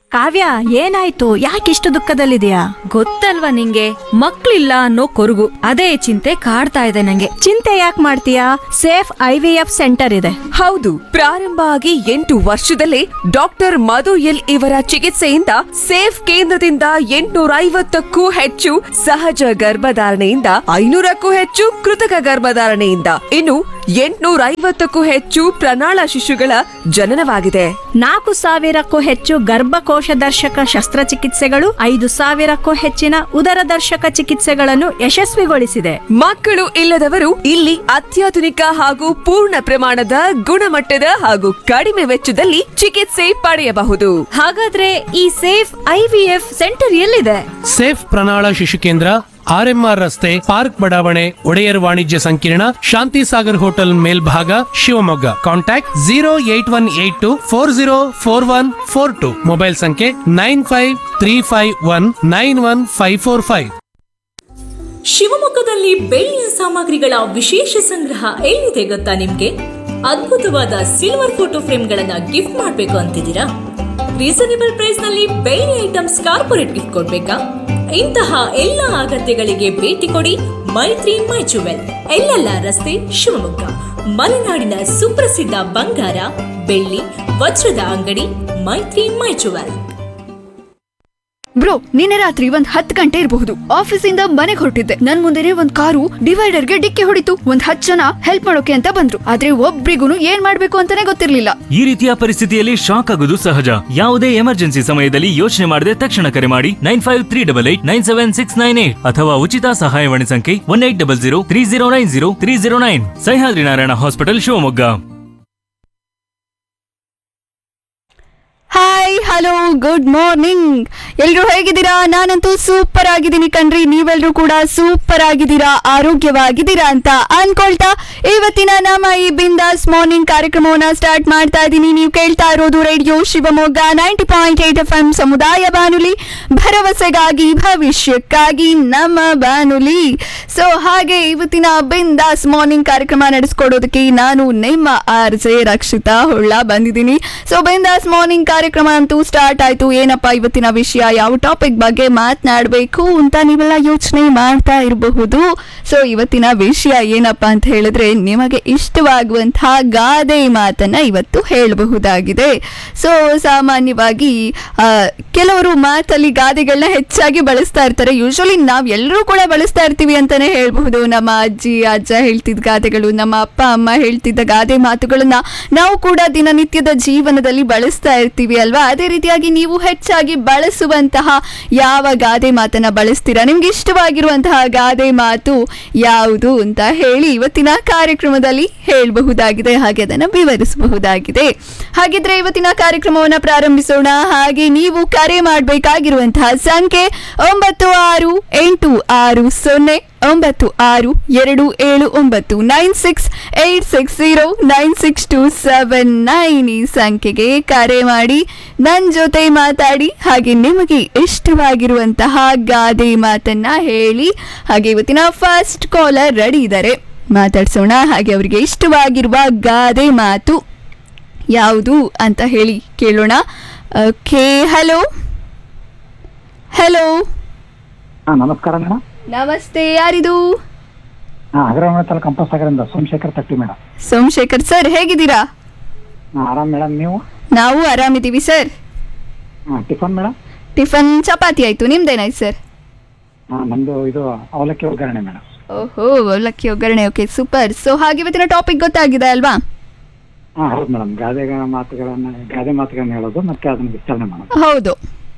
ಕಾವ್ಯ ಏನಾಯ್ತು ಯಾಕಿಷ್ಟು ದುಃಖದಲ್ಲಿದೆಯಾ ಗೊತ್ತಲ್ವಾ ನಿಂಗೆ ಮಕ್ಳಿಲ್ಲ ಅನ್ನೋ ಕೊರಗು ಅದೇ ಚಿಂತೆ ಕಾಡ್ತಾ ಇದೆ ನಂಗೆ ಚಿಂತೆ ಯಾಕೆ ಮಾಡ್ತೀಯಾ Safe I V F centre ಇದೆ ಹೌದು ಪ್ರಾರಂಭ ಆಗಿ ಎಂಟು ವರ್ಷದಲ್ಲೇ ಡಾಕ್ಟರ್ ಮಧು ಎಲ್ ಇವರ ಚಿಕಿತ್ಸೆಯಿಂದ ಸೇಫ್ ಕೇಂದ್ರದಿಂದ ಎಂಟುನೂರ ಐವತ್ತಕ್ಕೂ ಹೆಚ್ಚು ಸಹಜ ಗರ್ಭಧಾರಣೆಯಿಂದ ಐನೂರಕ್ಕೂ ಹೆಚ್ಚು ಕೃತಕ ಗರ್ಭಧಾರಣೆಯಿಂದ ಇನ್ನು ಎಂಟುನೂರ ಐವತ್ತಕ್ಕೂ ಹೆಚ್ಚು ಪ್ರಣಾಳ ಶಿಶುಗಳ ಜನನವಾಗಿದೆ ನಾಲ್ಕು ಸಾವಿರಕ್ಕೂ ಹೆಚ್ಚು ಗರ್ಭಕೋಶ ದರ್ಶಕ ಶಸ್ತ್ರಚಿಕಿತ್ಸೆಗಳು ಐದು ಸಾವಿರಕ್ಕೂ ಹೆಚ್ಚಿನ ಉದರ ದರ್ಶಕ ಚಿಕಿತ್ಸೆಗಳನ್ನು ಯಶಸ್ವಿಗೊಳಿಸಿದೆ ಮಕ್ಕಳು ಇಲ್ಲದವರು ಇಲ್ಲಿ ಅತ್ಯಾಧುನಿಕ ಹಾಗೂ ಪೂರ್ಣ ಪ್ರಮಾಣದ ಗುಣಮಟ್ಟದ ಹಾಗೂ ಕಡಿಮೆ ವೆಚ್ಚದಲ್ಲಿ ಚಿಕಿತ್ಸೆ ಪಡೆಯಬಹುದು ಹಾಗಾದ್ರೆ ಈ Safe I V F centre ಎಲ್ಲಿದೆ ಸೇಫ್ ಪ್ರಣಾಳ ಶಿಶು ಕೇಂದ್ರ ಆರ್ಎಂಆರ್ ರಸ್ತೆ ಪಾರ್ಕ್ ಬಡಾವಣೆ ಒಡೆಯರ್ ವಾಣಿಜ್ಯ ಸಂಕೀರ್ಣ ಶಾಂತಿ ಸಾಗರ್ ಹೋಟೆಲ್ ಮೇಲ್ಭಾಗ Shivamogga contact zero eight one eight two four zero four one four two mobile ಸಂಖ್ಯೆ nine five three five one nine one five four five ಶಿವಮೊಗ್ಗದಲ್ಲಿ ಬೆಳ್ಳಿಯ ಸಾಮಗ್ರಿಗಳ ವಿಶೇಷ ಸಂಗ್ರಹ ಎಲ್ಲಿದೆ ಗೊತ್ತಾ ನಿಮ್ಗೆ ಅದ್ಭುತವಾದ ಸಿಲ್ವರ್ ಫೋಟೋ ಫ್ರೇಮ್ಗಳನ್ನ ಗಿಫ್ಟ್ ಮಾಡ್ಬೇಕು ಅಂತಿದ್ದೀರಾ ರೀಸನೇಬಲ್ ಪ್ರೈಸ್ ನಲ್ಲಿ ಬೆಳ್ಳಿ ಐಟಮ್ಸ್ ಕಾರ್ಪೊರೇಟ್ ಗಿಫ್ಟ್ ಕೊಡ್ಬೇಕಾ ಇಂತಹ ಎಲ್ಲ ಅಗತ್ಯಗಳಿಗೆ ಭೇಟಿ ಕೊಡಿ ಮೈತ್ರಿ ಮೈ ಜುವೆಲ್ ಎಲ್ಲೆಲ್ಲ ರಸ್ತೆ ಶಿವಮೊಗ್ಗ ಮಲೆನಾಡಿನ ಸುಪ್ರಸಿದ್ಧ ಬಂಗಾರ ಬೆಳ್ಳಿ ವಜ್ರದ ಅಂಗಡಿ ಮೈತ್ರಿ ಮೈ ಜುವೆಲ್ ಬ್ರೋ ನಿನ್ನೆ ರಾತ್ರಿ ಒಂದ್ ಹತ್ತು ಗಂಟೆ ಇರಬಹುದು ಆಫೀಸಿಂದ ಮನೆಗೆ ಹೊರಟಿದ್ದೆ ನನ್ ಮುಂದೆನೆ ಒಂದ್ ಕಾರು ಡಿವೈಡರ್ಗೆ ಡಿಕ್ಕಿ ಹೊಡಿತು ಒಂದ್ ಹತ್ತು ಜನ ಹೆಲ್ಪ್ ಮಾಡೋಕೆ ಅಂತ ಬಂದ್ರು ಆದ್ರೆ ಒಬ್ರಿಗೂ ಏನ್ ಮಾಡ್ಬೇಕು ಅಂತಾನೆ ಗೊತ್ತಿರ್ಲಿಲ್ಲ ಈ ರೀತಿಯ ಪರಿಸ್ಥಿತಿಯಲ್ಲಿ ಶಾಕ್ ಆಗೋದು ಸಹಜ ಯಾವುದೇ ಎಮರ್ಜೆನ್ಸಿ ಸಮಯದಲ್ಲಿ ಯೋಚನೆ ಮಾಡದೆ ತಕ್ಷಣ ಕರೆ ಮಾಡಿ nine five three double eight nine seven six nine eight ಅಥವಾ ಉಚಿತ ಸಹಾಯವಾಣಿ ಸಂಖ್ಯೆ one eight double zero three zero nine zero three zero nine Sahyadri Narayana hospital Shivamogga hi hello good morning ಎಲ್ರು ಹೇಗಿದ್ದೀರಾ ನಾನಂತೂ ಸೂಪರ್ ಆಗಿದ್ದೀನಿ ಕಣ್ರಿ ನೀವೆಲ್ರೂ ಕೂಡ ಸೂಪರ್ ಆಗಿದ್ದೀರಾ ಆರೋಗ್ಯವಾಗಿದ್ದೀರಾ ಅಂತ ಅನ್ಕೊಳ್ತಾ ಇವತ್ತಿನ ನಮ್ಮ ಈ ಬಿಂದಾಸ್ ಮಾರ್ನಿಂಗ್ ಕಾರ್ಯಕ್ರಮವನ್ನ ಸ್ಟಾರ್ಟ್ ಮಾಡ್ತಾ ಇದ್ದೀನಿ ನೀವು ಕೇಳ್ತಾ ಇರೋದು radio Shivamogga ninety point eight F M ಸಮುದಾಯ ಬಾನುಲಿ ಭರವಸೆಗಾಗಿ ಭವಿಷ್ಯಕ್ಕಾಗಿ ನಮ್ಮ ಬಾನುಲಿ ಸೊ ಹಾಗೆ ಇವತ್ತಿನ ಬಿಂದಾಸ್ ಮಾರ್ನಿಂಗ್ ಕಾರ್ಯಕ್ರಮ ನಡೆಸ್ಕೊಡೋದಕ್ಕೆ ನಾನು ನಿಮ್ಮ ಆರ್ ಜೆ ರಕ್ಷಿತಾ ಹೊಳ್ಳ ಬಂದಿದ್ದೀನಿ ಸೊ ಬಿಂದಾಸ್ ಮಾರ್ನಿಂಗ್ ಕಾರ್ಯಕ್ರಮ ಅಂತೂ ಸ್ಟಾರ್ಟ್ ಆಯ್ತು ಏನಪ್ಪ ಇವತ್ತಿನ ವಿಷಯ ಯಾವ ಟಾಪಿಕ್ ಬಗ್ಗೆ ಮಾತನಾಡಬೇಕು ಅಂತ ನೀವೆಲ್ಲ ಯೋಚನೆ ಮಾಡ್ತಾ ಇರಬಹುದು ಸೊ ಇವತ್ತಿನ ವಿಷಯ ಏನಪ್ಪ ಅಂತ ಹೇಳಿದ್ರೆ ನಿಮಗೆ ಇಷ್ಟವಾಗುವಂತಹ ಗಾದೆ ಮಾತನ್ನ ಇವತ್ತು ಹೇಳಬಹುದಾಗಿದೆ ಸೊ ಸಾಮಾನ್ಯವಾಗಿ ಆ, ಕೆಲವರು ಮಾತಲ್ಲಿ ಗಾದೆಗಳನ್ನ ಹೆಚ್ಚಾಗಿ ಬಳಸ್ತಾ ಇರ್ತಾರೆ ಯೂಶಲಿ ನಾವ್ ಎಲ್ಲರೂ ಕೂಡ ಬಳಸ್ತಾ ಇರ್ತೀವಿ ಅಂತಾನೆ ಹೇಳ್ಬಹುದು ನಮ್ಮ ಅಜ್ಜಿ ಅಜ್ಜ ಹೇಳ್ತಿದ್ದ ಗಾದೆಗಳು ನಮ್ಮ ಅಪ್ಪ ಅಮ್ಮ ಹೇಳ್ತಿದ್ದ ಗಾದೆ ಮಾತುಗಳನ್ನ ನಾವು ಕೂಡ ದಿನನಿತ್ಯದ ಜೀವನದಲ್ಲಿ ಬಳಸ್ತಾ ಇರ್ತೀವಿ ಅಲ್ವಾ ಅದೇ ರೀತಿಯಾಗಿ ನೀವು ಹೆಚ್ಚಾಗಿ ಬಳಸುವಂತಹ ಯಾವ ಗಾದೆ ಮಾತನ್ನ ಬಳಸ್ತೀರಾ ನಿಮ್ಗೆ ಇಷ್ಟವಾಗಿರುವಂತಹ ಗಾದೆ ಮಾತು ಯಾವುದು ಅಂತ ಹೇಳಿ ಇವತ್ತಿನ ಕಾರ್ಯಕ್ರಮದಲ್ಲಿ ಹೇಳಬಹುದಾಗಿದೆ ಹಾಗೆ ಅದನ್ನು ವಿವರಿಸಬಹುದಾಗಿದೆ ಹಾಗಿದ್ರೆ ಇವತ್ತಿನ ಕಾರ್ಯಕ್ರಮವನ್ನ ಪ್ರಾರಂಭಿಸೋಣ ಹಾಗೆ ನೀವು ಕರೆ ಮಾಡಬೇಕಾಗಿರುವಂತಹ ಸಂಖ್ಯೆ ಒಂಬತ್ತು ಆರು ಎಂಟು ಆರು ಸೊನ್ನೆ ಒಂಬತ್ತು ಆರು ಎರಡು ಏಳು ಒಂಬತ್ತು nine six eight six zero nine six two seven nine ಈ ಸಂಖ್ಯೆಗೆ ಕರೆ ಮಾಡಿ ನನ್ನ ಜೊತೆ ಮಾತಾಡಿ ಹಾಗೆ ನಿಮಗೆ ಇಷ್ಟವಾಗಿರುವಂತಹ ಗಾದೆ ಮಾತನ್ನ ಹೇಳಿ ಹಾಗೆ ಇವತ್ತಿನ ಫಸ್ಟ್ ಕಾಲರ್ ರೆಡಿ ಇದ್ದಾರೆ ಮಾತಾಡ್ಸೋಣ ಹಾಗೆ ಅವರಿಗೆ ಇಷ್ಟವಾಗಿರುವ ಗಾದೆ ಮಾತು ಯಾವುದು ಅಂತ ಹೇಳಿ ಕೇಳೋಣ ಓಕೆ ಹಲೋ ಹಲೋ ಹಾ ನಮಸ್ಕಾರ ಮೇಡಮ್ ನಮಸ್ತೆ ಯಾರಿದು ಹಾ ಅಗ್ರವಾಣ ತಾಲೂಕು ಕಂಪಸಾಗರಿಂದ ಸೋಮಶೇಖರ್ ತಟ್ಟಿ ಮೇಡಮ್ ಸೋಮಶೇಖರ್ ಸರ್ ಹೇಗಿದ್ದೀರಾ ಹಾ ಆರಾಮ್ ಮೇಡಮ್ ನೀವು ನಾವು ಆರಾಮಿದ್ದೀವಿ ಸರ್ ಹಾ ಟಿಫನ್ ಮೇಡಮ್ ಟಿಫನ್ ಚಪಾತಿ ಆಯ್ತು ನಿಮ್ದೇನಾಯ್ತು ಸರ್ ಹಾ ನಮ್ದು ಇದು ಅವಲಕ್ಕಿ ಒಗ್ಗರಣೆ ಮೇಡಮ್ ಓಹೋ ಅವಲಕ್ಕಿ ಒಗ್ಗರಣೆ ಓಕೆ ಸೂಪರ್ ಸೊ ಹಾಗೆ ಇವತ್ತಿನ ಟಾಪಿಕ್ ಗೊತ್ತಾಗಿದೆ ಅಲ್ವಾ ಹಾ ಹೌದು ಮೇಡಮ್ ಗಾದೆ ಮಾತುಗಳನ್ನ ಗಾದೆ ಮಾತುಗಳನ್ನ ಹೇಳೋದು ಮತ್ತೆ ಅದನ್ನ ವಿಸ್ತರಣೆ ಮಾಡೋದು ಹೌದು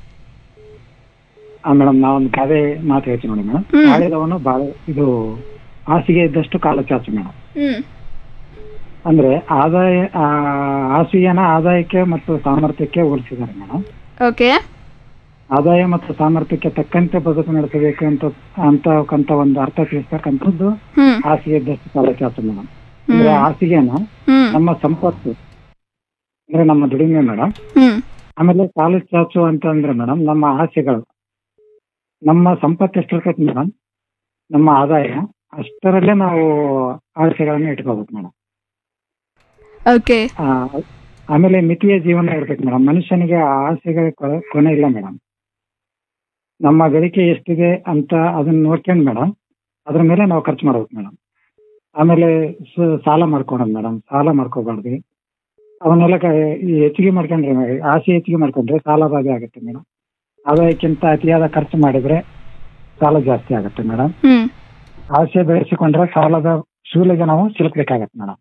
ಹಾ ಮೇಡಮ್ ನಾವೊಂದು ಗಾದೆ ಮಾತು ಹೇಳ್ತೀನಿ ನೋಡಿ ಮೇಡಮ್ ಹ್ಮ್. ಆಳಿದವನು ಬಾಳ ಇದು ಹಾಸಿಗೆ ಇದ್ದಷ್ಟು ಕಾಲ ಚಾಚು ಮೇಡಮ್ ಹ್ಮ್ ಅಂದ್ರೆ ಆದಾಯ ಆ, ಹಾಸಿಗೆನ ಆದಾಯಕ್ಕೆ ಮತ್ತು ಸಾಮರ್ಥ್ಯಕ್ಕೆ ಹೋಲಿಸಿದ್ದಾರೆ ಮೇಡಮ್ ಓಕೆ ಆದಾಯ ಮತ್ತು ಸಾಮರ್ಥ್ಯಕ್ಕೆ ತಕ್ಕಂತೆ ಬದುಕು ನಡೆಸಬೇಕು ಅಂತ ಅಂತಕ್ಕಂತ ಒಂದು ಅರ್ಥ ತಿಳಿಸ್ತಕ್ಕಂಥದ್ದು ಹ್ಮ್ ಹಾಸಿಗೆ ಇದ್ದಷ್ಟು ಕಾಲ ಚಾಚು ಮೇಡಮ್ ಅಂದ್ರೆ ಹಾಸಿಗೆನ ಹ್ಮ್ ನಮ್ಮ ಸಂಪತ್ತು ಅಂದ್ರೆ ನಮ್ಮ ದುಡಿಮೆ ಮೇಡಮ್ ಹ್ಮ್ ಆಮೇಲೆ ಕಾಲು ಚಾಚು ಅಂತಂದ್ರೆ ಮೇಡಮ್ ನಮ್ಮ ಆಸೆಗಳು ನಮ್ಮ ಸಂಪತ್ತು ಎಷ್ಟಿರ್ತೈತಿ ಮೇಡಮ್ ನಮ್ಮ ಆದಾಯ ಅಷ್ಟರಲ್ಲೇ ನಾವು ಆಸೆಗಳನ್ನ ಇಟ್ಕೋಬೇಕು ಮೇಡಮ್ ಓಕೆ ಆಮೇಲೆ ಮಿತಿಯ ಜೀವನ ಇರ್ಬೇಕು ಮೇಡಮ್ ಮನುಷ್ಯನಿಗೆ ಆ ಆಸೆಗಳ ಕೊ- ಕೊನೆ ಇಲ್ಲ ಮೇಡಮ್ ನಮ್ಮ ಗಳಿಕೆ ಎಷ್ಟಿದೆ ಅಂತ ಅದನ್ನ ನೋಡ್ಕೊಂಡು ಮೇಡಮ್ ಅದ್ರ ಮೇಲೆ ನಾವು ಖರ್ಚು ಮಾಡ್ಬೇಕು ಮೇಡಮ್ ಆಮೇಲೆ ಸ- ಸಾಲ ಮಾಡ್ಕೊಳೋದು ಮೇಡಮ್ ಸಾಲ ಮಾಡ್ಕೋಬಾರ್ದು ಅವನ್ನೆಲ್ಲ ಕ- ಈ ಹೆಚ್ಚಿಗೆ ಮಾಡ್ಕೊಂಡ್ರೆ ಮ- ಆಸೆ ಹೆಚ್ಚಿಗೆ ಮಾಡ್ಕೊಂಡ್ರೆ ಸಾಲ ಬಾಧೆ ಆಗುತ್ತೆ ಮೇಡಮ್ ಆದಾಯಕ್ಕಿಂತ ಅತಿಯಾದ ಖರ್ಚು ಮಾಡಿದ್ರೆ ಸಾಲ ಜಾಸ್ತಿ ಆಗುತ್ತೆ ಮೇಡಮ್ ಹ್ಮ್ ಆಸೆ ಬೆಳೆಸಿಕೊಂಡ್ರೆ ಸಾಲದ ಶೂಲಿಗೆ ನಾವು ಸಿಲುಕ್ಬೇಕಾಗತ್ತೆ ಮೇಡಮ್